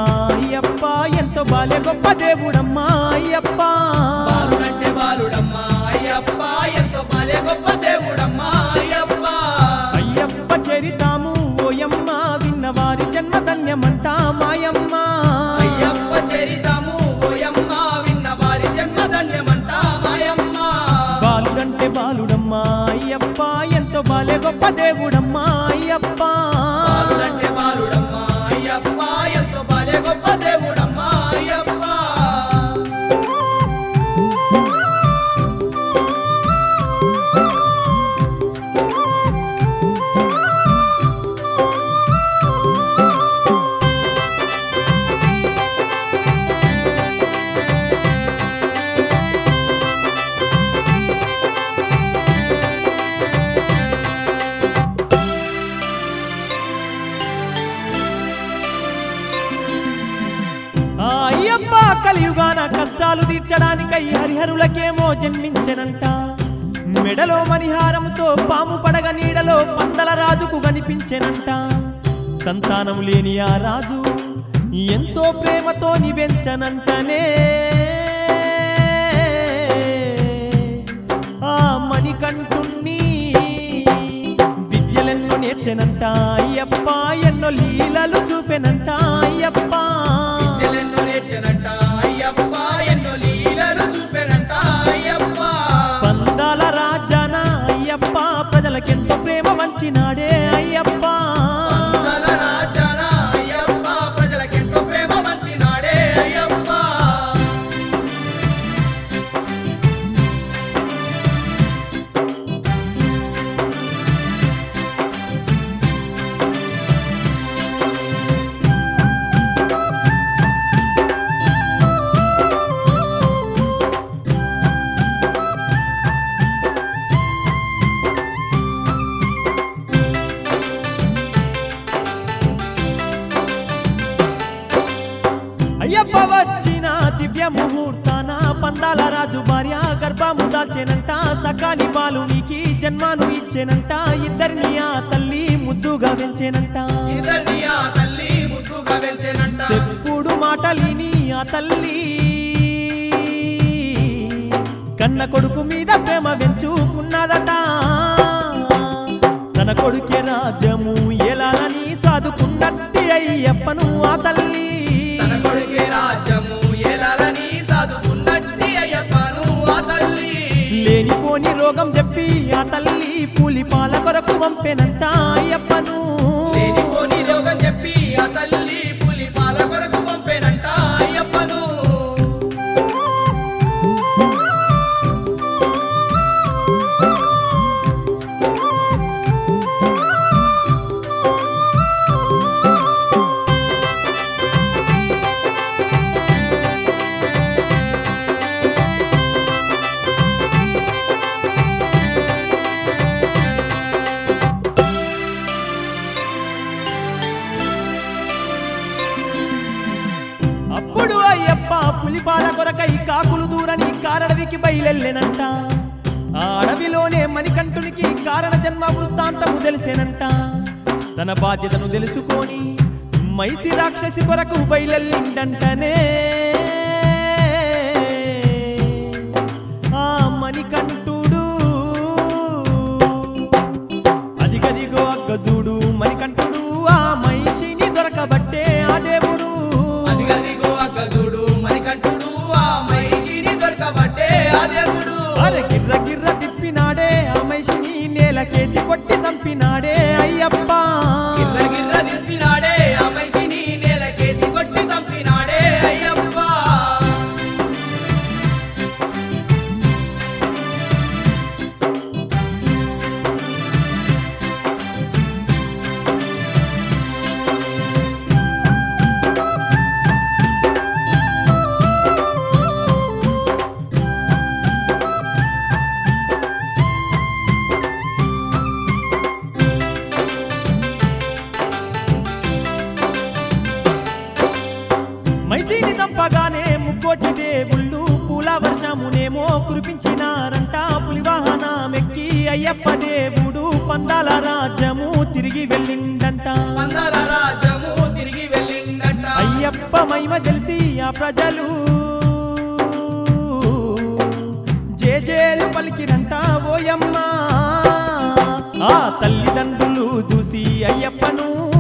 అయ్యప్ప ఎంతో బాలే గొప్ప దేవుడమ్మా అయ్యప్ప బాలుడంటే బాలుడమ్మా అయ్యప్ప ఎంతో బాలే గొప్ప దేవుడమ్మా అయ్యప్ప అయ్యప్ప చరితాము ఓయమ్మ విన్నవారి జన్మ ధన్యమంట మాయమ్మ అయ్యప్ప చరితము ఓయమ్మ విన్న వారి జన్మ ధన్యమంట మాయమ్మ బాలుడంటే బాలుడమ్మా అయ్యప్ప ఎంతో బాలే గొప్ప దేవుడమ్మా అయ్యప్ప బాలుడంటే బాలుడమ్మా అయ్యప్ప ఎంతో బాలే గొప్ప దేవుడమ్మా అయ్యప్ప ఆ అయ్యప్ప కలియుగాన కష్టాలు తీర్చడానికై హరిహరులకేమో జన్మించెనంట మెడలో మణిహారంతో పాము పడగ నీడలో పందల రాజుకు కనిపించెనంట సంతానం లేని ఆ రాజు ఎంతో ప్రేమతో నివెంచనంటనే ఆ మణికంఠుణ్ణి విద్యలెన్నో నేర్చెనంట అయ్యప్ప ఎన్నో లీలలు చూపెనంట అయ్యప్ప విద్యలెన్నో నేర్చెనంట అయ్యప్ప ఎన్నో లీలలు చూపెనంట అయ్యప్ప పందాల రాజాన అయ్యప్ప ప్రజలకెంతో ప్రేమ వంచినాడే అయ్యప్ప పందల రాజాన అయ్యప్ప ప్రజలకెంతో ప్రేమ పంచినాడే అయ్యప్ప అయ్యప్ప వచ్చిన దివ్య ముహూర్తాన పందాల రాజు భార్య గర్భము దాచెనంట సకాని బాలునికి జన్మను ఇచ్చేనంట ఇద్దరిని ఆ తల్లి ముద్దుగా పెంచేనంట ఇద్దరిని ఆ తల్లి ముద్దుగా పెంచెనంట చెప్పుడు మాటలిని ఆ తల్లి కన్న కొడుకు మీద ప్రేమ పెంచుకున్నదట తన కొడుకే రాజ్యము ఎలాలని సాదుకున్నట్టి అయ్యప్పను ఆ తల్లి తన కొడుకే రాజ్యము ఏలాలని సాధుకున్నట్టి అయ్యప్పను ఆ తల్లి లేనిపోని రోగం చెప్పి ఆ తల్లి పూలి పాల కొరకు పంపెనంట అయ్యప్పను లేనిపోని రోగం చెప్పి ఆ తల్లి పులి పాల కొరకు పంపేనంట అయ్యప్పను అప్పుడు అయ్యప్ప పులిపాల కొరకై కాకులు దూరని కారడవికి బయలెళ్ళెనంట ఆ అడవిలోనే మణికంఠునికి కారణ జన్మ వృత్తాంతము తెలిసేనంట తన బాధ్యతను తెలుసుకొని మైసి రాక్షసి కొరకు బయలెళ్ళిండంటనే ఆ మణికంఠుడు అదిగదిగో అగ్గజూడు మణికంఠుడు ఆ మైషిని దొరకబట్టే ఆ దేవుడు అదిగదిగో అక్క చూడు మణికంఠుడు ఆ మహిషిని దొరకబట్టే ఆ దేవుడు అరే గిర్ర గిర్ర తిప్పినాడే ఆ మైషిని నేలకేసి కొట్టి చంపినాడే అయ్యప్ప గిర్ర గిర్ర దిప్పినాడే ఆ మహిషిని నేలకేసి కొట్టి చంపినాడే అయ్యప్ప మైసీని చంపగానే ముక్కోటి దేవుళ్ళు పూల వర్షమునేమో కురిపించినారంట పులివాహనమెక్కి అయ్యప్ప దేవుడు పందాల రాజ్యము తిరిగి వెళ్ళిండంట పందాల రాజ్యము తిరిగి వెళ్ళిండట అయ్యప్ప మహిమ తెలిసి ఆ ప్రజలు జేజేలు పలికిరంట ఓయమ్మ ఆ తల్లిదండ్రులు చూసి అయ్యప్పను